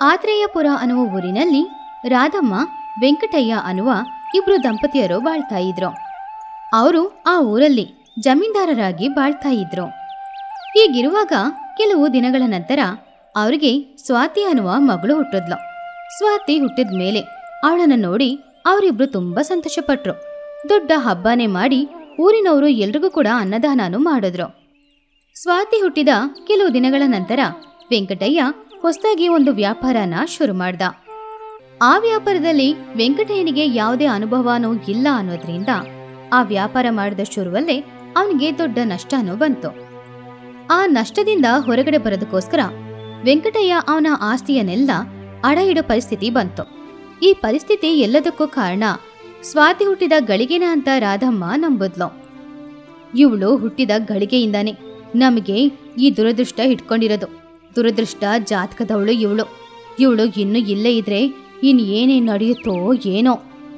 ಆತ್ರೇಯಪುರ ಅನ್ನುವ ಊರಿನಲ್ಲಿ ರಾಧಮ್ಮ ವೆಂಕಟಯ್ಯ ಅನ್ನುವ ಇಬ್ರು ದಂಪತಿಯರು ಬಾಳ್ತಾ ಇದ್ರು ಅವರು ಆ ಊರಲ್ಲಿ ಜಮೀನ್ದಾರರಾಗಿ ಬಾಳ್ತಾ ಇದ್ರು ಹೀಗಿರುವಾಗ ಕೆಲವು ದಿನಗಳ ನಂತರ ಅವರಿಗೆ ಸ್ವಾತಿ ಅನ್ನುವ ಮಗಳು ಹುಟ್ಟಿದ್ಲು ಸ್ವಾತಿ ಹುಟ್ಟಿದ ಮೇಲೆ ಅವಳನ್ನು ನೋಡಿ ಅವರಿಬ್ರು ತುಂಬಾ ಸಂತೋಷಪಟ್ರು ದೊಡ್ಡ ಹಬ್ಬನೇ ಮಾಡಿ ಊರಿನವರು ಎಲ್ರಿಗೂ ಕೂಡ ಅನ್ನದಾನನು ಮಾಡಿದ್ರು ಸ್ವಾತಿ ಹುಟ್ಟಿದ ಕೆಲವು ದಿನಗಳ ನಂತರ ವೆಂಕಟಯ್ಯ ಹೊಸದಾಗಿ ಒಂದು ವ್ಯಾಪಾರನ ಶುರು ಮಾಡ್ದ ಆ ವ್ಯಾಪಾರದಲ್ಲಿ ವೆಂಕಟಯ್ಯನಿಗೆ ಯಾವುದೇ ಅನುಭವನೂ ಇಲ್ಲ ಅನ್ನೋದ್ರಿಂದ ಆ ವ್ಯಾಪಾರ ಮಾಡಿದ ಶುರುವಲ್ಲೇ ಅವನಿಗೆ ದೊಡ್ಡ ನಷ್ಟನೂ ಬಂತು ಆ ನಷ್ಟದಿಂದ ಹೊರಗಡೆ ಬರೋದಕ್ಕೋಸ್ಕರ ವೆಂಕಟಯ್ಯ ಅವನ ಆಸ್ತಿಯನ್ನೆಲ್ಲ ಅಡ ಇಡೋ ಪರಿಸ್ಥಿತಿ ಬಂತು ಈ ಪರಿಸ್ಥಿತಿ ಎಲ್ಲದಕ್ಕೂ ಕಾರಣ ಸ್ವಾತಿ ಹುಟ್ಟಿದ ಗಳಿಗೆನ ಅಂತ ರಾಧಮ್ಮ ನಂಬುದ್ಲು ಇವಳು ಹುಟ್ಟಿದ ಗಳಿಗೆಯಿಂದಾನೆ ನಮಗೆ ಈ ದುರದೃಷ್ಟ ಇಟ್ಕೊಂಡಿರೋದು ದುರದೃಷ್ಟ ಜಾತಕದವಳು ಇವಳು ಇವಳು ಇನ್ನು ಇಲ್ಲೇ ಇದ್ರೆ ಇನ್ ಏನೇನ್ ನಡೆಯುತ್ತೋ ಏನೋ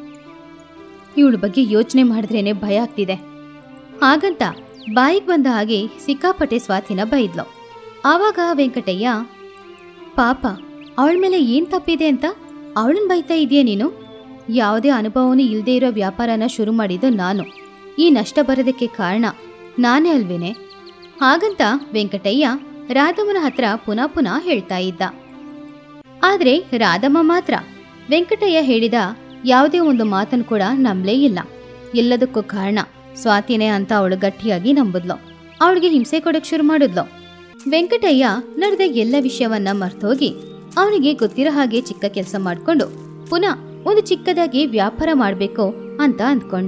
ಇವಳ ಬಗ್ಗೆ ಯೋಚನೆ ಮಾಡಿದ್ರೇನೆ ಭಯ ಆಗ್ತಿದೆ ಹಾಗಂತ ಬಾಯಿಗೆ ಬಂದ ಹಾಗೆ ಸಿಕ್ಕಾಪಟ್ಟೆ ಸ್ವಾತಿನ ಬೈದ್ಲು ಆವಾಗ ವೆಂಕಟಯ್ಯ ಪಾಪ ಅವಳ ಮೇಲೆ ಏನ್ ತಪ್ಪಿದೆ ಅಂತ ಅವಳನ್ನ ಬೈತಾ ಇದೆಯಾ ನೀನು ಯಾವುದೇ ಅನುಭವನೂ ಇಲ್ಲದೆ ಇರೋ ವ್ಯಾಪಾರನ ಶುರು ಮಾಡಿದ್ದು ನಾನು ಈ ನಷ್ಟ ಬರೋದಕ್ಕೆ ಕಾರಣ ನಾನೇ ಅಲ್ವೇನೆ ಹಾಗಂತ ವೆಂಕಟಯ್ಯ ರಾಧಮ್ಮನ ಹತ್ರ ಪುನಃ ಪುನಃ ಹೇಳ್ತಾ ಇದ್ದ ಆದ್ರೆ ರಾಧಮ್ಮ ಮಾತ್ರ ವೆಂಕಟಯ್ಯ ಹೇಳಿದ ಯಾವುದೇ ಒಂದು ಮಾತನ್ನು ಕೂಡ ನಂಬಲೇ ಇಲ್ಲ ಎಲ್ಲದಕ್ಕೂ ಕಾರಣ ಸ್ವಾತಿನೇ ಅಂತ ಅವಳು ಗಟ್ಟಿಯಾಗಿ ನಂಬುದ್ಲು ಅವಳಿಗೆ ಹಿಂಸೆ ಕೊಡಕ್ ಶುರು ಮಾಡಿದ್ಲು ವೆಂಕಟಯ್ಯ ನಡೆದ ಎಲ್ಲ ವಿಷಯವನ್ನ ಮರ್ತೋಗಿ ಅವನಿಗೆ ಗೊತ್ತಿರೋ ಹಾಗೆ ಚಿಕ್ಕ ಕೆಲಸ ಮಾಡ್ಕೊಂಡು ಪುನಃ ಒಂದು ಚಿಕ್ಕದಾಗಿ ವ್ಯಾಪಾರ ಮಾಡ್ಬೇಕು ಅಂತ ಅಂದ್ಕೊಂಡ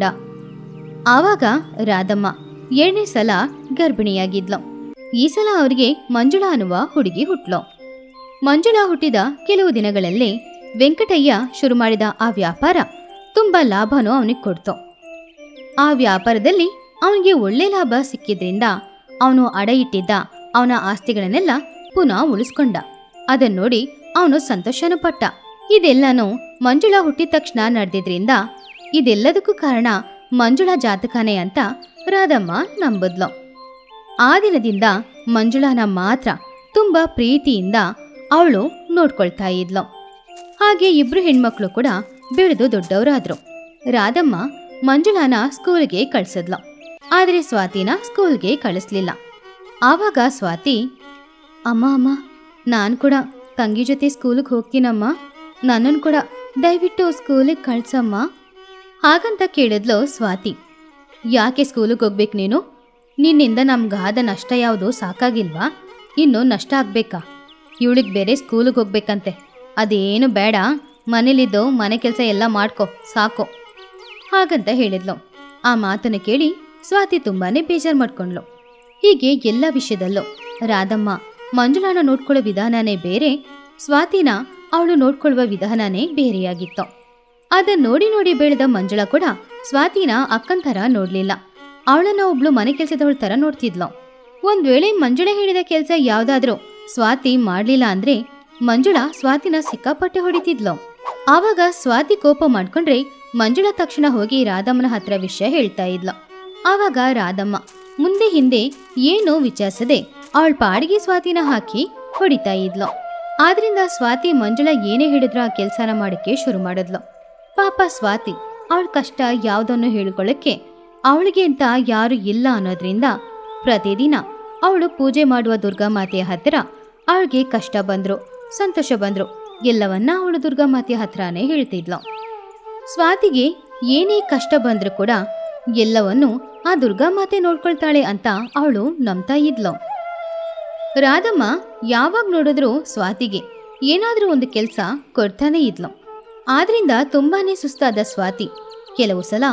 ಆವಾಗ ರಾಧಮ್ಮ ಎರಡನೇ ಸಲ ಗರ್ಭಿಣಿಯಾಗಿದ್ಲು ಈ ಸಲ ಅವರಿಗೆ ಮಂಜುಳಾ ಅನ್ನುವ ಹುಡುಗಿ ಹುಟ್ಲು ಮಂಜುಳಾ ಹುಟ್ಟಿದ ಕೆಲವು ದಿನಗಳಲ್ಲೇ ವೆಂಕಟಯ್ಯ ಶುರು ಮಾಡಿದ ಆ ವ್ಯಾಪಾರ ತುಂಬಾ ಲಾಭನೂ ಅವನಿಗೆ ಕೊಡ್ತು ಆ ವ್ಯಾಪಾರದಲ್ಲಿ ಅವನಿಗೆ ಒಳ್ಳೆ ಲಾಭ ಸಿಕ್ಕಿದ್ರಿಂದ ಅವನು ಅಡ ಇಟ್ಟಿದ್ದ ಅವನ ಆಸ್ತಿಗಳನ್ನೆಲ್ಲ ಪುನಃ ಉಳಿಸ್ಕೊಂಡ ಅದನ್ನ ನೋಡಿ ಅವನು ಸಂತೋಷನೂ ಪಟ್ಟ ಇದೆಲ್ಲನೂ ಮಂಜುಳಾ ಹುಟ್ಟಿದ ತಕ್ಷಣ ನಡೆದಿದ್ರಿಂದ ಇದೆಲ್ಲದಕ್ಕೂ ಕಾರಣ ಮಂಜುಳಾ ಜಾತಕನೇ ಅಂತ ರಾಧಮ್ಮ ನಂಬುದ್ಲು ಆ ದಿನದಿಂದ ಮಂಜುಳಾನ ಮಾತ್ರ ತುಂಬಾ ಪ್ರೀತಿಯಿಂದ ಅವಳು ನೋಡ್ಕೊಳ್ತಾ ಇದ್ಲು ಹಾಗೆ ಇಬ್ರು ಹೆಣ್ಮಕ್ಳು ಕೂಡ ಬೆಳೆದು ದೊಡ್ಡವರಾದ್ರು ರಾಧಮ್ಮ ಮಂಜುಳಾನ ಸ್ಕೂಲ್ಗೆ ಕಳ್ಸಿದ್ಲು ಆದರೆ ಸ್ವಾತಿನ ಸ್ಕೂಲ್ಗೆ ಕಳಿಸ್ಲಿಲ್ಲ ಆವಾಗ ಸ್ವಾತಿ ಅಮ್ಮ ಅಮ್ಮ ನಾನು ಕೂಡ ತಂಗಿ ಜೊತೆ ಸ್ಕೂಲಿಗೆ ಹೋಗ್ತೀನಮ್ಮ ನನ್ನನ್ನು ಕೂಡ ದಯವಿಟ್ಟು ಸ್ಕೂಲಿಗೆ ಕಳ್ಸಮ್ಮ ಹಾಗಂತ ಕೇಳಿದ್ಲು ಸ್ವಾತಿ ಯಾಕೆ ಸ್ಕೂಲಿಗೆ ಹೋಗ್ಬೇಕು ನೀನು ನಿನ್ನಿಂದ ನಮ್ಗಾದ ನಷ್ಟ ಯಾವುದು ಸಾಕಾಗಿಲ್ವಾ ಇನ್ನು ನಷ್ಟ ಆಗ್ಬೇಕಾ ಇವಳಿಗೆ ಬೇರೆ ಸ್ಕೂಲಿಗೆ ಹೋಗ್ಬೇಕಂತೆ ಅದೇನು ಬೇಡ ಮನೇಲಿದ್ದು ಮನೆ ಕೆಲಸ ಎಲ್ಲ ಮಾಡ್ಕೊ ಸಾಕು ಹಾಗಂತ ಹೇಳಿದ್ಲು ಆ ಮಾತನ್ನು ಕೇಳಿ ಸ್ವಾತಿ ತುಂಬಾನೇ ಬೇಜಾರು ಮಾಡ್ಕೊಂಡ್ಲು ಹೀಗೆ ಎಲ್ಲ ವಿಷಯದಲ್ಲೂ ರಾಧಮ್ಮ ಮಂಜುಳಾನ ನೋಡ್ಕೊಳ್ಳೋ ವಿಧಾನನೇ ಬೇರೆ ಸ್ವಾತಿನ ಅವಳು ನೋಡ್ಕೊಳ್ಳುವ ವಿಧಾನನೇ ಬೇರೆಯಾಗಿತ್ತು ಅದನ್ನ ನೋಡಿ ನೋಡಿ ಬೆಳೆದ ಮಂಜುಳಾ ಕೂಡ ಸ್ವಾತಿನ ಅಕ್ಕನ್ ಥರ ನೋಡ್ಲಿಲ್ಲ ಅವಳನ್ನ ಒಬ್ಳು ಮನೆ ಕೆಲಸದವಳ ತರ ನೋಡ್ತಿದ್ಲು ಒಂದ್ ವೇಳೆ ಮಂಜುಳಾ ಹೇಳಿದ ಕೆಲಸ ಯಾವ್ದಾದ್ರೂ ಸ್ವಾತಿ ಮಾಡ್ಲಿಲ್ಲ ಅಂದ್ರೆ ಮಂಜುಳಾ ಸ್ವಾತಿನ ಸಿಕ್ಕಾಪಟ್ಟೆ ಹೊಡಿತಿದ್ಲು ಆವಾಗ ಸ್ವಾತಿ ಕೋಪ ಮಾಡ್ಕೊಂಡ್ರೆ ಮಂಜುಳಾ ತಕ್ಷಣ ಹೋಗಿ ರಾಧಮ್ಮನ ಹತ್ರ ವಿಷಯ ಹೇಳ್ತಾ ಇದ್ಲು ಆವಾಗ ರಾಧಮ್ಮ ಮುಂದೆ ಹಿಂದೆ ಏನೂ ವಿಚಾರಿಸದೆ ಅವಳ ಪಾಡಿಗೆ ಸ್ವಾತಿನ ಹಾಕಿ ಹೊಡಿತಾ ಇದ್ಲು ಆದ್ರಿಂದ ಸ್ವಾತಿ ಮಂಜುಳಾ ಏನೇ ಹೇಳಿದ್ರು ಆ ಕೆಲಸನ ಮಾಡಕ್ಕೆ ಶುರು ಮಾಡಿದ್ಲು ಪಾಪ ಸ್ವಾತಿ ಅವಳ ಕಷ್ಟ ಯಾವುದನ್ನು ಹೇಳ್ಕೊಳ್ಳಕ್ಕೆ ಅವಳಿಗೆ ಅಂತ ಯಾರು ಇಲ್ಲ ಅನ್ನೋದ್ರಿಂದ ಪ್ರತಿದಿನ ಅವಳು ಪೂಜೆ ಮಾಡುವ ದುರ್ಗಾಮಾತೆಯ ಹತ್ತಿರ ಅವಳಿಗೆ ಕಷ್ಟ ಬಂದ್ರು ಸಂತೋಷ ಬಂದ್ರು ಎಲ್ಲವನ್ನ ಅವಳು ದುರ್ಗಾಮಾತೆಯ ಹತ್ರನೇ ಹೇಳ್ತಿದ್ಲು ಸ್ವಾತಿಗೆ ಏನೇ ಕಷ್ಟ ಬಂದ್ರೂ ಕೂಡ ಎಲ್ಲವನ್ನು ಆ ದುರ್ಗಾಮಾತೆ ನೋಡ್ಕೊಳ್ತಾಳೆ ಅಂತ ಅವಳು ನಂಬ್ತಾ ಇದ್ಲು ರಾಧಮ್ಮ ಯಾವಾಗ ನೋಡಿದ್ರೂ ಸ್ವಾತಿಗೆ ಏನಾದ್ರೂ ಒಂದು ಕೆಲಸ ಕೊಡ್ತಾನೆ ಇದ್ಲು ಆದ್ರಿಂದ ತುಂಬಾನೇ ಸುಸ್ತಾದ ಸ್ವಾತಿ ಕೆಲವು ಸಲ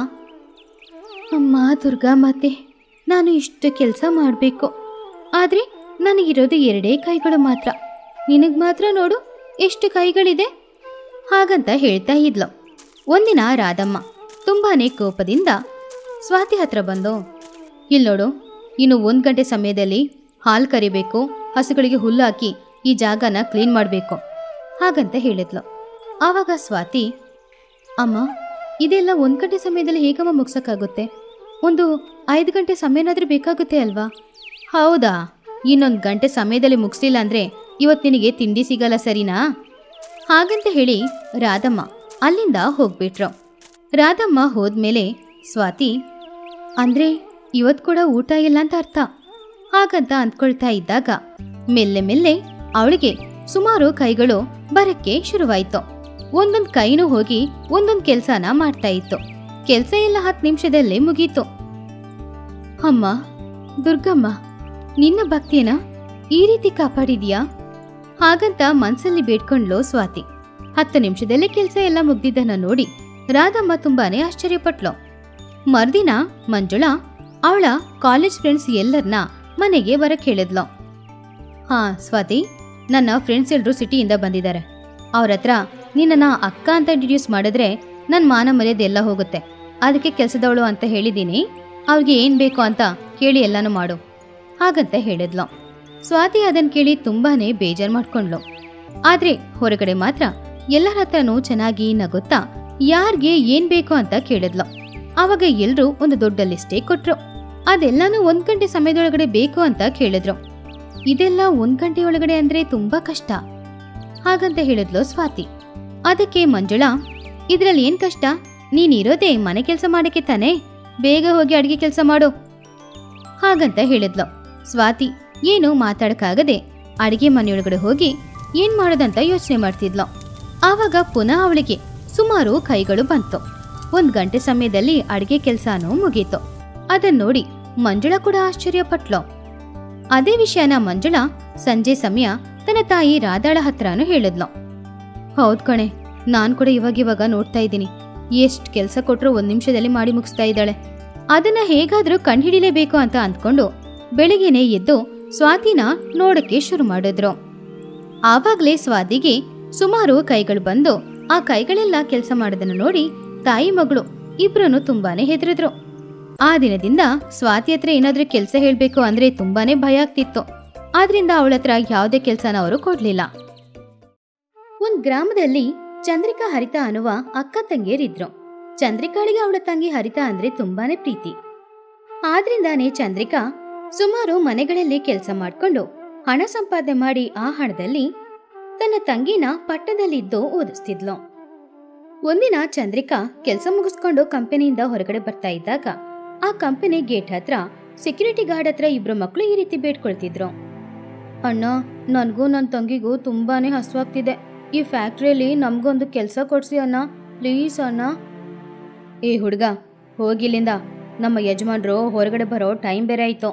ಅಮ್ಮ ದುರ್ಗಾಮಾತೆ ನಾನು ಇಷ್ಟು ಕೆಲಸ ಮಾಡಬೇಕು ಆದರೆ ನನಗಿರೋದು ಎರಡೇ ಕೈಗಳು ಮಾತ್ರ ನಿನಗೆ ಮಾತ್ರ ನೋಡು ಎಷ್ಟು ಕೈಗಳಿದೆ ಹಾಗಂತ ಹೇಳ್ತಾ ಇದ್ಲು ಒಂದಿನ ರಾಧಮ್ಮ ತುಂಬಾನೇ ಕೋಪದಿಂದ ಸ್ವಾತಿ ಹತ್ರ ಬಂದು ಇಲ್ಲಿ ನೋಡು ಇನ್ನು ಒಂದು ಗಂಟೆ ಸಮಯದಲ್ಲಿ ಹಾಲು ಕರಿಬೇಕು ಹಸುಗಳಿಗೆ ಹುಲ್ಲು ಹಾಕಿ ಈ ಜಾಗನ ಕ್ಲೀನ್ ಮಾಡಬೇಕು ಹಾಗಂತ ಹೇಳಿದ್ಲು ಆವಾಗ ಸ್ವಾತಿ ಅಮ್ಮ ಇದೆಲ್ಲ ಒಂದು ಗಂಟೆ ಸಮಯದಲ್ಲಿ ಹೇಗಮ್ಮ ಮುಗ್ಸಕ್ಕಾಗುತ್ತೆ ಒಂದು ಐದು ಗಂಟೆ ಸಮಯನಾದ್ರೂ ಬೇಕಾಗುತ್ತೆ ಅಲ್ವಾ ಹೌದಾ ಇನ್ನೊಂದು ಗಂಟೆ ಸಮಯದಲ್ಲಿ ಮುಗಿಸ್ಲಿಲ್ಲ ಅಂದ್ರೆ ಇವತ್ತು ನಿನಗೆ ತಿಂಡಿ ಸಿಗಲ್ಲ ಸರಿನಾ ಹಾಗಂತ ಹೇಳಿ ರಾಧಮ್ಮ ಅಲ್ಲಿಂದ ಹೋಗ್ಬಿಟ್ರು ರಾಧಮ್ಮ ಹೋದ್ಮೇಲೆ ಸ್ವಾತಿ ಅಂದ್ರೆ ಇವತ್ ಕೂಡ ಊಟ ಇಲ್ಲ ಅಂತ ಅರ್ಥ ಹಾಗಂತ ಅಂದ್ಕೊಳ್ತಾ ಇದ್ದಾಗ ಮೆಲ್ಲೆ ಮೆಲ್ಲೆ ಅವಳಿಗೆ ಸುಮಾರು ಕೈಗಳು ಬರಕ್ಕೆ ಶುರುವಾಯ್ತು ಒಂದೊಂದ್ ಕೈನೂ ಹೋಗಿ ಒಂದೊಂದ್ ಕೆಲ್ಸನ ಮಾಡ್ತಾ ಇತ್ತು ಕೆಲ್ಸ ಎಲ್ಲ ಹತ್ತು ನಿಮಿಷದಲ್ಲೇ ಮುಗೀತು ಅಮ್ಮ ದುರ್ಗಮ್ಮ ನಿನ್ನ ಭಕ್ತಿಯನ ಈ ರೀತಿ ಕಾಪಾಡಿದ್ಯಾ ಹಾಗಂತ ಮನ್ಸಲ್ಲಿ ಬೇಡ್ಕೊಂಡ್ಲು ಸ್ವಾತಿ ಹತ್ತು ನಿಮಿಷದಲ್ಲೇ ಕೆಲ್ಸ ಎಲ್ಲ ಮುಗ್ದಿದ್ದನ್ನ ನೋಡಿ ರಾಧಮ್ಮ ತುಂಬಾನೇ ಆಶ್ಚರ್ಯಪಟ್ಲು ಮರ್ದಿನ ಮಂಜುಳಾ ಅವಳ ಕಾಲೇಜ್ ಫ್ರೆಂಡ್ಸ್ ಎಲ್ಲರನ್ನ ಮನೆಗೆ ಬರಕ್ ಹೇಳಿದ್ಲು ಹಾ ಸ್ವಾತಿ ನನ್ನ ಫ್ರೆಂಡ್ಸ್ ಎಲ್ರು ಸಿಟಿಯಿಂದ ಬಂದಿದ್ದಾರೆ ಅವ್ರ ಹತ್ರ ನಿನ್ನನ್ನ ಅಕ್ಕ ಅಂತ ಇಂಟ್ರಡ್ಯೂಸ್ ಮಾಡಿದ್ರೆ ನನ್ನ ಮಾನ ಮರ್ಯಾದೆ ಎಲ್ಲ ಹೋಗುತ್ತೆ ಅದಕ್ಕೆ ಕೆಲಸದವಳು ಅಂತ ಹೇಳಿದ್ದೀನಿ ಅವ್ರಿಗೆ ಏನ್ ಬೇಕು ಅಂತ ಕೇಳಿ ಎಲ್ಲಾನು ಮಾಡು ಹಾಗಂತ ಹೇಳಿದ್ಲು ಸ್ವಾತಿ ಅದನ್ ಕೇಳಿ ತುಂಬಾನೇ ಬೇಜಾರ್ ಮಾಡ್ಕೊಂಡ್ಲು ಆದ್ರೆ ಹೊರಗಡೆ ಮಾತ್ರ ಎಲ್ಲರ ಹತ್ರನೂ ಚೆನ್ನಾಗಿ ನಗುತ್ತಾ ಯಾರ್ಗೆ ಏನ್ ಬೇಕು ಅಂತ ಕೇಳಿದ್ಲು ಆವಾಗ ಎಲ್ರೂ ಒಂದು ದೊಡ್ಡ ಲಿಸ್ಟೇ ಕೊಟ್ರು ಅದೆಲ್ಲಾನು ಒಂದ್ ಗಂಟೆ ಸಮಯದೊಳಗಡೆ ಬೇಕು ಅಂತ ಕೇಳಿದ್ರು ಇದೆಲ್ಲ ಒಂದ್ ಗಂಟೆ ಒಳಗಡೆ ಅಂದ್ರೆ ತುಂಬಾ ಕಷ್ಟ ಹಾಗಂತ ಹೇಳಿದ್ಲು ಸ್ವಾತಿ ಅದಕ್ಕೆ ಮಂಜುಳಾ ಇದ್ರಲ್ಲಿ ಏನ್ ಕಷ್ಟ ನೀನಿರೋದೇ ಮನೆ ಕೆಲಸ ಮಾಡಕ್ಕೆ ತಾನೇ ಬೇಗ ಹೋಗಿ ಅಡಿಗೆ ಕೆಲಸ ಮಾಡು ಹಾಗಂತ ಹೇಳಿದ್ಲು ಸ್ವಾತಿ ಏನು ಮಾತಾಡಕ್ಕಾಗದೆ ಅಡಿಗೆ ಮನೆಯೊಳಗಡೆ ಹೋಗಿ ಏನ್ ಮಾಡೋದಂತ ಯೋಚನೆ ಮಾಡ್ತಿದ್ಲು ಆವಾಗ ಪುನಃ ಅವಳಿಗೆ ಸುಮಾರು ಕೈಗಳು ಬಂತು ಒಂದ್ ಗಂಟೆ ಸಮಯದಲ್ಲಿ ಅಡಿಗೆ ಕೆಲ್ಸಾನೂ ಮುಗೀತು ಅದನ್ ನೋಡಿ ಮಂಜುಳಾ ಕೂಡ ಆಶ್ಚರ್ಯಪಟ್ಲು ಅದೇ ವಿಷಯನ ಮಂಜುಳಾ ಸಂಜೆ ಸಮಯ ತನ್ನ ತಾಯಿ ರಾಧಾಳ ಹತ್ರನೂ ಹೇಳಿದ್ಲು ಹೌದ್ ಕಣೆ ನಾನ್ ಕೂಡ ಇವಾಗಿವಾಗ ನೋಡ್ತಾ ಇದ್ದೀನಿ ಎಷ್ಟ್ ಕೆಲ್ಸ ಕೊಟ್ರು ಒಂದ್ ನಿಮಿಷದಲ್ಲಿ ಮಾಡಿ ಮುಗಿಸ್ತಾ ಇದ್ದಾಳೆ ಅದನ್ನ ಹೇಗಾದ್ರೂ ಕಂಡ್ಹಿಡಿಲೇಬೇಕು ಅಂತ ಅಂದ್ಕೊಂಡು ಬೆಳಿಗ್ಗೆನೆ ಎದ್ದು ಸ್ವಾತಿನ ನೋಡಕ್ಕೆ ಶುರು ಮಾಡಿದ್ರು ಆವಾಗ್ಲೇ ಸ್ವಾತಿಗೆ ಸುಮಾರು ಕೈಗಳು ಬಂದು ಆ ಕೈಗಳೆಲ್ಲ ಕೆಲಸ ಮಾಡೋದನ್ನ ನೋಡಿ ತಾಯಿ ಮಗಳು ಇಬ್ರು ತುಂಬಾನೇ ಹೆದರಿದ್ರು ಆ ದಿನದಿಂದ ಸ್ವಾತಿ ಹತ್ರ ಏನಾದ್ರೂ ಕೆಲಸ ಹೇಳ್ಬೇಕು ಅಂದ್ರೆ ತುಂಬಾನೇ ಭಯ ಆಗ್ತಿತ್ತು ಆದ್ರಿಂದ ಅವಳ ಹತ್ರ ಯಾವುದೇ ಕೆಲಸನ ಅವರು ಕೊಡ್ಲಿಲ್ಲ ಒಂದ್ ಗ್ರಾಮದಲ್ಲಿ ಚಂದ್ರಿಕಾ ಹರಿತಾ ಅನ್ನುವ ಅಕ್ಕ ತಂಗಿಯರಿದ್ರು ಚಂದ್ರಿಕಾಳಿಗೆ ಅವಳ ತಂಗಿ ಹರಿತಾ ಅಂದ್ರೆ ತುಂಬಾನೇ ಪ್ರೀತಿ ಆದ್ರಿಂದಾನೇ ಚಂದ್ರಿಕಾ ಸುಮಾರು ಮನೆಗಳಲ್ಲಿ ಕೆಲಸ ಮಾಡ್ಕೊಂಡು ಹಣ ಸಂಪಾದನೆ ಮಾಡಿ ಆ ಹಣದಲ್ಲಿ ತನ್ನ ತಂಗಿನ ಪಟ್ಟಣದಲ್ಲಿದ್ದು ಓದಿಸ್ತಿದ್ಲು ಒಂದಿನ ಚಂದ್ರಿಕಾ ಕೆಲಸ ಮುಗಿಸ್ಕೊಂಡು ಕಂಪನಿಯಿಂದ ಹೊರಗಡೆ ಬರ್ತಾ ಇದ್ದಾಗ ಆ ಕಂಪನಿ ಗೇಟ್ ಹತ್ರ ಸೆಕ್ಯೂರಿಟಿ ಗಾರ್ಡ್ ಹತ್ರ ಇಬ್ರು ಮಕ್ಕಳು ಈ ರೀತಿ ಬೇಡ್ಕೊಳ್ತಿದ್ರು ಅಣ್ಣ ನನಗೂ ನನ್ನ ತಂಗಿಗೂ ತುಂಬಾನೇ ಹಸುವಾಗ್ತಿದೆ ಈ ಫ್ಯಾಕ್ಟ್ರಿಯಲ್ಲಿ ನಮಗೊಂದು ಕೆಲಸ ಕೊಡ್ಸಿ ಅಣ್ಣ ಪ್ಲೀಸ್ ಅಣ್ಣ ಏ ಹುಡುಗ ಹೋಗಿಲ್ಲಿಂದ ನಮ್ಮ ಯಜಮಾನ್ರು ಹೊರಗಡೆ ಬರೋ ಟೈಮ್ ಬೇರೆ ಆಯ್ತು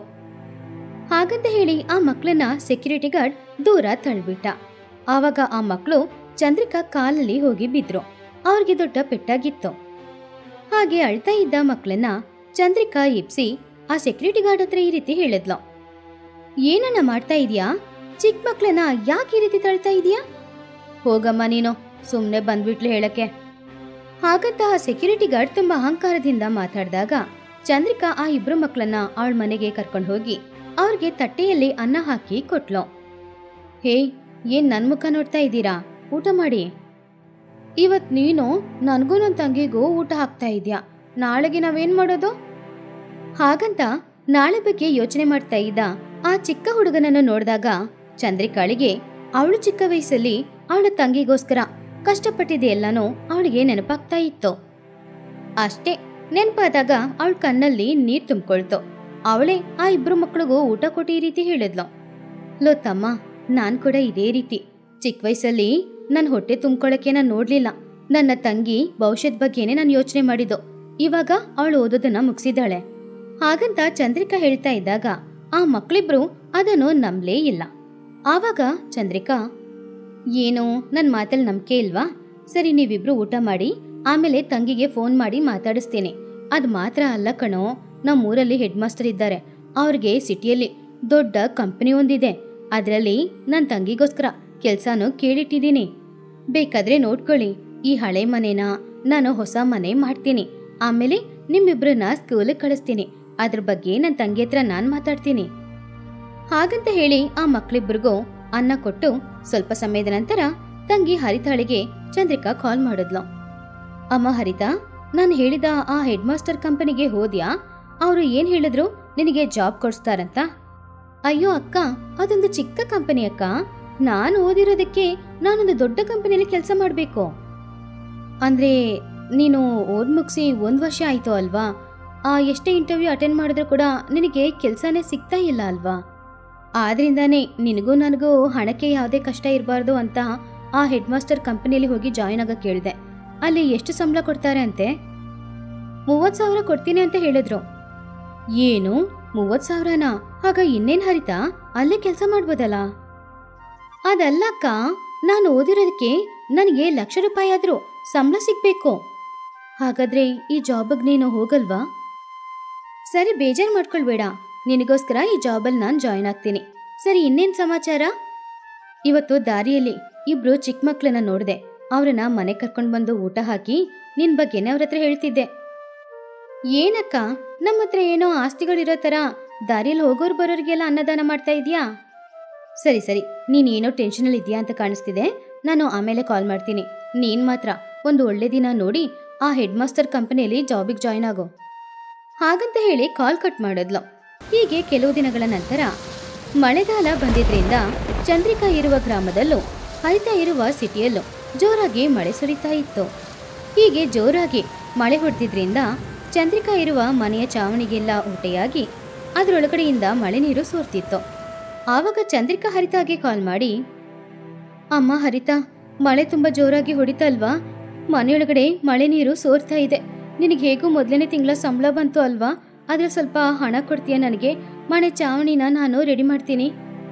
ಹಾಗಂತ ಹೇಳಿ ಆ ಮಕ್ಕಳನ್ನ ಸೆಕ್ಯೂರಿಟಿ ಗಾರ್ಡ್ ದೂರ ತಳ್ಬಿಟ್ಟ ಆವಾಗ ಆ ಮಕ್ಕಳು ಚಂದ್ರಿಕಾ ಕಾಲಲ್ಲಿ ಹೋಗಿ ಬಿದ್ರು ಅವ್ರಿಗೆ ದೊಡ್ಡ ಪೆಟ್ಟಾಗಿತ್ತು ಹಾಗೆ ಅಳ್ತಾ ಇದ್ದ ಮಕ್ಕಳನ್ನ ಚಂದ್ರಿಕಾ ಎಪ್ಸಿ ಆ ಸೆಕ್ಯೂರಿಟಿ ಗಾರ್ಡ್ ಹತ್ರ ಈ ರೀತಿ ಹೇಳಿದ್ಲು ಏನನ್ನ ಮಾಡ್ತಾ ಇದೀಯಾ ಚಿಕ್ಕ ಮಕ್ಳನ್ನ ಯಾಕೆ ಈ ರೀತಿ ತಳ್ತಾ ಇದೀಯಾ ಹೋಗಮ್ಮ ನೀನು ಸುಮ್ಮನೆ ಬಂದ್ಬಿಟ್ಲು ಹೇಳಕ್ಕೆ ಹಾಗಂತ ಆ ಸೆಕ್ಯೂರಿಟಿ ಗಾರ್ಡ್ ತುಂಬಾ ಅಹಂಕಾರದಿಂದ ಮಾತಾಡಿದಾಗ ಚಂದ್ರಿಕಾ ಆ ಇಬ್ರು ಮಕ್ಕಳನ್ನ ಅವಳ ಮನೆಗೆ ಕರ್ಕೊಂಡು ಹೋಗಿ ಅವ್ರಿಗೆ ತಟ್ಟೆಯಲ್ಲಿ ಅನ್ನ ಹಾಕಿ ಕೊಟ್ಲು ಹೇ ಏನ್ ನನ್ ಮುಖ ನೋಡ್ತಾ ಇದ್ದೀರಾ ಊಟ ಮಾಡಿ ಇವತ್ ನೀನು ನನಗೂ ನನ್ನ ತಂಗಿಗೂ ಊಟ ಹಾಕ್ತಾ ಇದ್ಯಾ ನಾಳೆಗೆ ನಾವೇನ್ ಮಾಡೋದು ಹಾಗಂತ ನಾಳೆ ಬಗ್ಗೆ ಯೋಚನೆ ಮಾಡ್ತಾ ಇದ್ದ ಆ ಚಿಕ್ಕ ಹುಡುಗನನ್ನು ನೋಡಿದಾಗ ಚಂದ್ರಿಕಾಳಿಗೆ ಅವಳು ಚಿಕ್ಕ ವಯಸ್ಸಲ್ಲಿ ಅವಳ ತಂಗಿಗೋಸ್ಕರ ಕಷ್ಟಪಟ್ಟಿದೆ ಎಲ್ಲನೂ ಅವಳಿಗೆ ನೆನಪಾಗ್ತಾ ಇತ್ತು ಅಷ್ಟೇ ನೆನಪಾದಾಗ ಅವಳ ಕಣ್ಣಲ್ಲಿ ನೀರ್ ತುಂಬಿಕೊಳ್ತು ಅವಳೇ ಆ ಇಬ್ರು ಮಕ್ಕಳಿಗೂ ಊಟ ಕೊಟ್ಟು ಈ ರೀತಿ ಹೇಳಿದ್ಲು ಲೋ ತಮ್ಮ ನಾನ್ ಕೂಡ ಇದೇ ರೀತಿ ಚಿಕ್ಕ ವಯಸ್ಸಲ್ಲಿ ನನ್ನ ಹೊಟ್ಟೆ ತುಂಬ್ಕೊಳಕ್ಕೆ ನಾನು ನೋಡ್ಲಿಲ್ಲ ನನ್ನ ತಂಗಿ ಭವಿಷ್ಯದ ಬಗ್ಗೆನೇ ನಾನು ಯೋಚನೆ ಮಾಡಿದ್ದು ಇವಾಗ ಅವಳು ಓದೋದನ್ನ ಮುಗಿಸಿದ್ದಾಳೆ ಹಾಗಂತ ಚಂದ್ರಿಕಾ ಹೇಳ್ತಾ ಇದ್ದಾಗ ಆ ಮಕ್ಕಳಿಬ್ರು ಅದನ್ನು ನಂಬ್ಲೇ ಇಲ್ಲ ಆವಾಗ ಚಂದ್ರಿಕಾ ಏನು ನನ್ನ ಮಾತಲ್ಲಿ ನಂಬಿಕೆ ಇಲ್ವಾ ಸರಿ ನೀವಿಬ್ರು ಊಟ ಮಾಡಿ ಆಮೇಲೆ ತಂಗಿಗೆ ಫೋನ್ ಮಾಡಿ ಮಾತಾಡಿಸ್ತೇನೆ ಅದು ಮಾತ್ರ ಅಲ್ಲ ಕಣೋ ನಮ್ಮ ಊರಲ್ಲಿ ಹೆಡ್ ಮಾಸ್ಟರ್ ಇದ್ದಾರೆ ಅವ್ರಿಗೆ ಸಿಟಿಯಲ್ಲಿ ದೊಡ್ಡ ಕಂಪನಿ ಒಂದಿದೆ ಅದರಲ್ಲಿ ನನ್ನ ತಂಗಿಗೋಸ್ಕರ ಕೆಲಸನೂ ಕೇಳಿಟ್ಟಿದ್ದೀನಿ ಬೇಕಾದ್ರೆ ನೋಡ್ಕೊಳ್ಳಿ ಈ ಹಳೆ ಮನೆನ ನಾನು ಹೊಸ ಮನೆ ಮಾಡ್ತೀನಿ ಆಮೇಲೆ ನಿಮ್ಮಿಬ್ರನ್ನ ಸ್ಕೂಲಿಗೆ ಕಳಿಸ್ತೀನಿ ಅದ್ರ ಬಗ್ಗೆ ನನ್ನ ತಂಗಿ ಹತ್ರ ನಾನು ಮಾತಾಡ್ತೀನಿ ಹಾಗಂತ ಹೇಳಿ ಆ ಮಕ್ಳಿಬ್ರಿಗೂ ಅನ್ನ ಕೊಟ್ಟು ಸ್ವಲ್ಪ ಸಮಯದ ನಂತರ ತಂಗಿ ಹರಿತಾಳಿಗೆ ಚಂದ್ರಿಕಾ ಕಾಲ್ ಮಾಡಿದ್ಲು ಅಮ್ಮ ಹರಿತಾ ನಾನು ಹೇಳಿದ ಆ ಹೆಡ್ ಮಾಸ್ಟರ್ ಕಂಪನಿಗೆ ಹೋದ್ಯಾ ಅವರು ಏನ್ ಹೇಳಿದ್ರು ನಿನಗೆ ಜಾಬ್ ಕೊಡಿಸ್ತಾರಂತ ಅಯ್ಯೋ ಅಕ್ಕ ಅದೊಂದು ಚಿಕ್ಕ ಕಂಪನಿ ಅಕ್ಕ ನಾನು ಓದಿರೋದಕ್ಕೆ ನಾನೊಂದು ದೊಡ್ಡ ಕಂಪನಿಯಲ್ಲಿ ಕೆಲಸ ಮಾಡಬೇಕು ಅಂದ್ರೆ ನೀನು ಓದ್ ಮುಗಿಸಿ ಒಂದು ವರ್ಷ ಆಯ್ತು ಅಲ್ವಾ ಆ ಎಷ್ಟೇ ಇಂಟರ್ವ್ಯೂ ಅಟೆಂಡ್ ಮಾಡಿದ್ರು ಕೂಡ ನಿನಗೆ ಕೆಲಸನೇ ಸಿಗ್ತಾ ಇಲ್ಲ ಅಲ್ವಾ ಆದ್ರಿಂದಾನೇ ನಿನಗೂ ನನಗೂ ಹಣಕ್ಕೆ ಯಾವುದೇ ಕಷ್ಟ ಇರಬಾರ್ದು ಅಂತ ಆ ಹೆಡ್ ಮಾಸ್ಟರ್ ಕಂಪನಿಯಲ್ಲಿ ಹೋಗಿ ಜಾಯಿನ್ ಆಗ ಕೇಳಿದೆ ಅಲ್ಲಿ ಎಷ್ಟು ಸಂಬಳ ಕೊಡ್ತಾರೆ ಅಂತೆ ಮೂವತ್ತು ಸಾವಿರ ಕೊಡ್ತೀನಿ ಅಂತ ಹೇಳಿದ್ರು ಏನು ಮೂವತ್ತು ಸಾವಿರನಾ ಆಗ ಇನ್ನೇನ್ ಹರಿತಾ ಅಲ್ಲೇ ಕೆಲಸ ಮಾಡ್ಬೋದಲ್ಲ ಅದಲ್ಲಕ್ಕ ನಾನು ಓದಿರೋದಕ್ಕೆ ನನಗೆ ಲಕ್ಷ ರೂಪಾಯಿ ಆದ್ರೂ ಸಂಬಳ ಸಿಗ್ಬೇಕು ಹಾಗಾದ್ರೆ ಈ ಜಾಬಿಗೆ ನೀನು ಹೋಗಲ್ವಾ ಸರಿ ಬೇಜಾರು ಮಾಡ್ಕೊಳ್ಬೇಡ ನಿನಗೋಸ್ಕರ ಈ ಜಾಬಲ್ಲಿ ನಾನು ಜಾಯಿನ್ ಆಗ್ತೀನಿ ಸರಿ ಇನ್ನೇನ್ ಸಮಾಚಾರ ಇವತ್ತು ದಾರಿಯಲ್ಲಿ ಇಬ್ರು ಚಿಕ್ಕ ಮಕ್ಳನ್ನ ನೋಡಿದೆ ಅವ್ರನ್ನ ಮನೆ ಕರ್ಕೊಂಡು ಬಂದು ಊಟ ಹಾಕಿ ನಿನ್ ಬಗ್ಗೆನೇ ಅವ್ರ ಹತ್ರ ಹೇಳ್ತಿದ್ದೆ ಏನಕ್ಕ ನಮ್ಮ ಹತ್ರ ಏನೋ ಆಸ್ತಿಗಳಿರೋ ಥರ ದಾರಿಯಲ್ಲಿ ಹೋಗೋರು ಬರೋರಿಗೆಲ್ಲ ಅನ್ನದಾನ ಮಾಡ್ತಾ ಇದೀಯಾ ಸರಿ ಸರಿ ನೀನ್ ಏನೋ ಟೆನ್ಷನಲ್ಲಿ ಇದೆಯಾ ಅಂತ ಕಾಣಿಸ್ತಿದೆ ನಾನು ಆಮೇಲೆ ಕಾಲ್ ಮಾಡ್ತೀನಿ ನೀನ್ ಮಾತ್ರ ಒಂದು ಒಳ್ಳೆ ದಿನ ನೋಡಿ ಆ ಹೆಡ್ ಮಾಸ್ಟರ್ ಕಂಪನಿಯಲ್ಲಿ ಜಾಬಿಗೆ ಜಾಯ್ನ್ ಆಗೋ ಹಾಗಂತ ಹೇಳಿ ಕಾಲ್ ಕಟ್ ಮಾಡಿದ್ಲು ಹೀಗೆ ಕೆಲವು ದಿನಗಳ ನಂತರ ಮಳೆಗಾಲ ಬಂದಿದ್ರಿಂದ ಚಂದ್ರಿಕಾ ಇರುವ ಗ್ರಾಮದಲ್ಲೂ ಹರಿತಾ ಇರುವ ಸಿಟಿಯಲ್ಲೂ ಜೋರಾಗಿ ಮಳೆ ಸುರಿತಾ ಇತ್ತು ಹೀಗೆ ಜೋರಾಗಿ ಮಳೆ ಹೊಡೆದಿದ್ರಿಂದ ಚಂದ್ರಿಕಾ ಇರುವ ಮನೆಯ ಚಾವಣಿಗೆಲ್ಲ ಊಟೆಯಾಗಿ ಅದರೊಳಗಡೆಯಿಂದ ಮಳೆ ನೀರು ಸೋರ್ತಿತ್ತು ಆವಾಗ ಚಂದ್ರಿಕಾ ಹರಿತಾಗೆ ಕಾಲ್ ಮಾಡಿ ಅಮ್ಮ ಹರಿತಾ ಮಳೆ ತುಂಬಾ ಜೋರಾಗಿ ಹೊಡಿತಲ್ವಾ ಮನೆಯೊಳಗಡೆ ಮಳೆ ನೀರು ಸೋರ್ತಾ ಇದೆ ನಿನಗೆ ಹೇಗೂ ಮೊದಲನೇ ತಿಂಗಳ ಸಂಬಳ ಬಂತು ಅಲ್ವಾ ಅದ್ರಲ್ಲಿ ಸ್ವಲ್ಪ ಹಣ ಕೊಡ್ತೀಯ ನನಗೆ ಮನೆ ಚಾವಣಿನ ನಾನು ರೆಡಿ ಮಾಡ್ತೀನಿ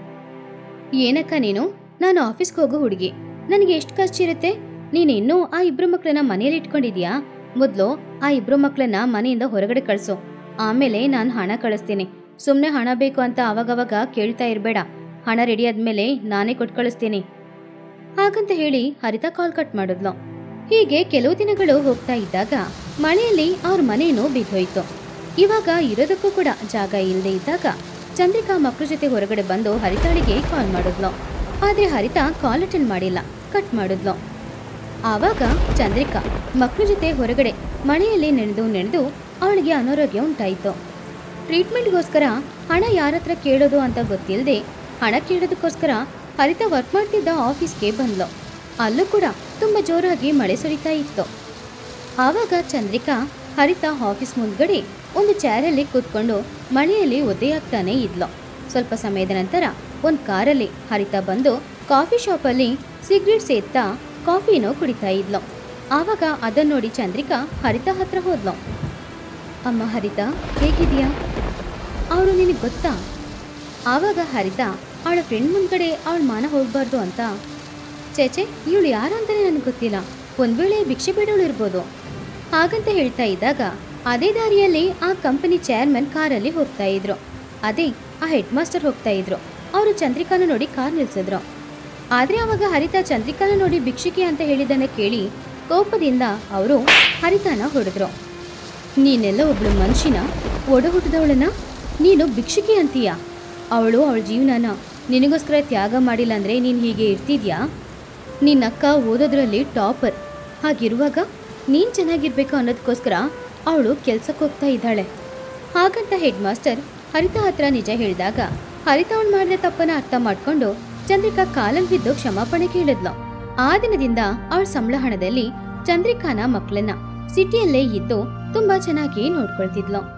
ಏನಕ್ಕ ನೀನು ನಾನು ಆಫೀಸ್ಗೆ ಹೋಗೋ ಹುಡುಗಿ ನನಗೆ ಎಷ್ಟು ಖರ್ಚಿರುತ್ತೆ ನೀನು ಇನ್ನೂ ಆ ಇಬ್ರು ಮಕ್ಕಳನ್ನ ಮನೇಲಿ ಇಟ್ಕೊಂಡಿದ್ಯಾ ಮೊದಲು ಆ ಇಬ್ರು ಮಕ್ಕಳನ್ನ ಮನೆಯಿಂದ ಹೊರಗಡೆ ಕಳಿಸು ಆಮೇಲೆ ನಾನು ಹಣ ಕಳಿಸ್ತೀನಿ ಸುಮ್ಮನೆ ಹಣ ಬೇಕು ಅಂತ ಅವಾಗವಾಗ ಕೇಳ್ತಾ ಇರಬೇಡ ಹಣ ರೆಡಿ ಆದ್ಮೇಲೆ ನಾನೇ ಕೊಟ್ಟು ಕಳಿಸ್ತೀನಿ ಹಾಗಂತ ಹೇಳಿ ಹರಿತಾ ಕಾಲ್ ಕಟ್ ಮಾಡಿದ್ಲು ಹೀಗೆ ಕೆಲವು ದಿನಗಳು ಹೋಗ್ತಾ ಇದ್ದಾಗ ಮಳೆಯಲ್ಲಿ ಅವ್ರ ಮನೇನು ಬಿದ್ದೋಯ್ತು ಇವಾಗ ಇರೋದಕ್ಕೂ ಕೂಡ ಜಾಗ ಇಲ್ಲದೆ ಇದ್ದಾಗ ಚಂದ್ರಿಕಾ ಮಕ್ಳ ಜೊತೆ ಹೊರಗಡೆ ಬಂದು ಹರಿತಾಳಿಗೆ ಕಾಲ್ ಮಾಡಿದ್ಲು ಆದ್ರೆ ಹರಿತಾ ಕಾಲ್ ಅಟೆಂಡ್ ಮಾಡಿಲ್ಲ ಕಟ್ ಮಾಡಿದ್ಲು ಆವಾಗ ಚಂದ್ರಿಕಾ ಮಕ್ಳ ಜೊತೆ ಹೊರಗಡೆ ಮಳೆಯಲ್ಲಿ ನೆನೆದು ನೆನೆದು ಅವಳಿಗೆ ಅನಾರೋಗ್ಯ ಉಂಟಾಯಿತು ಟ್ರೀಟ್ಮೆಂಟ್ಗೋಸ್ಕರ ಹಣ ಯಾರ ಹತ್ರ ಕೇಳೋದು ಅಂತ ಗೊತ್ತಿಲ್ಲದೆ ಹಣ ಕೇಳೋದಕ್ಕೋಸ್ಕರ ಹರಿತಾ ವರ್ಕ್ ಮಾಡ್ತಿದ್ದ ಆಫೀಸ್ಗೆ ಬಂದ್ಲು ಅಲ್ಲೂ ಕೂಡ ತುಂಬ ಜೋರಾಗಿ ಮಳೆ ಸುರಿತಾ ಇತ್ತು ಆವಾಗ ಚಂದ್ರಿಕಾ ಹರಿತಾ ಆಫೀಸ್ ಮುಂದ್ಗಡೆ ಒಂದು ಚಾರಲ್ಲಿ ಕೂತ್ಕೊಂಡು ಮಳೆಯಲ್ಲಿ ಒದ್ದೆಯಾಗ್ತಾನೆ ಇದ್ಲು ಸ್ವಲ್ಪ ಸಮಯದ ನಂತರ ಒಂದು ಕಾರಲ್ಲಿ ಹರಿತಾ ಬಂದು ಕಾಫಿ ಶಾಪಲ್ಲಿ ಸಿಗರೇಟ್ ಸೇದ್ತಾ ಕಾಫಿನೂ ಕುಡಿತಾ ಇದ್ಲು ಆವಾಗ ಅದನ್ನ ನೋಡಿ ಚಂದ್ರಿಕಾ ಹರಿತಾ ಹತ್ರ ಹೋದ್ಲು ಅಮ್ಮ ಹರಿತಾ ಹೇಗಿದೆಯಾ ಅವಳು ನಿನಗೆ ಗೊತ್ತಾ ಆವಾಗ ಹರಿತಾ ಅವಳ ಫ್ರೆಂಡ್ ಮುಂದ್ಗಡೆ ಅವಳ ಮಾನ ಹೋಗ್ಬಾರ್ದು ಅಂತ ಚೇಚೆ ಇವಳು ಯಾರು ಅಂತಾನೆ ನನಗೆ ಗೊತ್ತಿಲ್ಲ ಒಂದ್ ವೇಳೆ ಭಿಕ್ಷೆ ಬೇಡವಳು ಇರ್ಬೋದು ಹಾಗಂತ ಹೇಳ್ತಾ ಇದ್ದಾಗ ಅದೇ ದಾರಿಯಲ್ಲಿ ಆ ಕಂಪನಿ ಚೇರ್ಮನ್ ಕಾರಲ್ಲಿ ಹೋಗ್ತಾ ಇದ್ರು ಅದೇ ಆ ಹೆಡ್ ಮಾಸ್ಟರ್ ಹೋಗ್ತಾ ಇದ್ರು ಅವರು ಚಂದ್ರಿಕಾನ ನೋಡಿ ಕಾರ್ ನಿಲ್ಸಿದ್ರು ಆದ್ರೆ ಅವಾಗ ಹರಿತಾ ಚಂದ್ರಿಕಾನ ನೋಡಿ ಭಿಕ್ಷುಕಿ ಅಂತ ಹೇಳಿದ್ದನ್ನ ಕೇಳಿ ಕೋಪದಿಂದ ಅವರು ಹರಿತಾನ ಹೊಡೆದ್ರು ನೀನೆಲ್ಲ ಒಬ್ಳು ಮನುಷ್ಯನ ಒಡ ಹುಟ್ಟಿದವಳನ್ನ ನೀನು ಭಿಕ್ಷುಕಿ ಅಂತೀಯ ಅವಳು ಅವಳ ಜೀವನನ ನಿನಗೋಸ್ಕರ ತ್ಯಾಗ ಮಾಡಿಲ್ಲ ಅಂದ್ರೆ ನೀನು ಹೀಗೆ ಇರ್ತಿದ್ಯಾ ನಿನ್ನ ಅಕ್ಕ ಓದೋದ್ರಲ್ಲಿ ಟಾಪರ್ ಹಾಗಿರುವಾಗ ನೀನು ಚೆನ್ನಾಗಿರ್ಬೇಕು ಅನ್ನೋದಕ್ಕೋಸ್ಕರ ಅವಳು ಕೆಲ್ಸಕ್ಕೆ ಹೋಗ್ತಾ ಇದ್ದಾಳೆ ಹಾಗಂತ ಹೆಡ್ ಮಾಸ್ಟರ್ ಹರಿತಾ ಹತ್ರ ನಿಜ ಹೇಳಿದಾಗ ಹರಿತಾ ಅವಳು ಮಾಡಿದ ತಪ್ಪನ್ನ ಅರ್ಥ ಮಾಡ್ಕೊಂಡು ಚಂದ್ರಿಕಾ ಕಾಲಲ್ಲಿ ಬಿದ್ದು ಕ್ಷಮಾಪಣೆ ಕೇಳಿದ್ಲು ಆ ದಿನದಿಂದ ಅವಳ ಸಂಬಳ ಹಣದಲ್ಲಿ ಚಂದ್ರಿಕಾನ ಮಕ್ಕಳನ್ನ ಸಿಟಿಯಲ್ಲೇ ಇದ್ದು ತುಂಬಾ ಚೆನ್ನಾಗಿ ನೋಡ್ಕೊಳ್ತಿದ್ಲು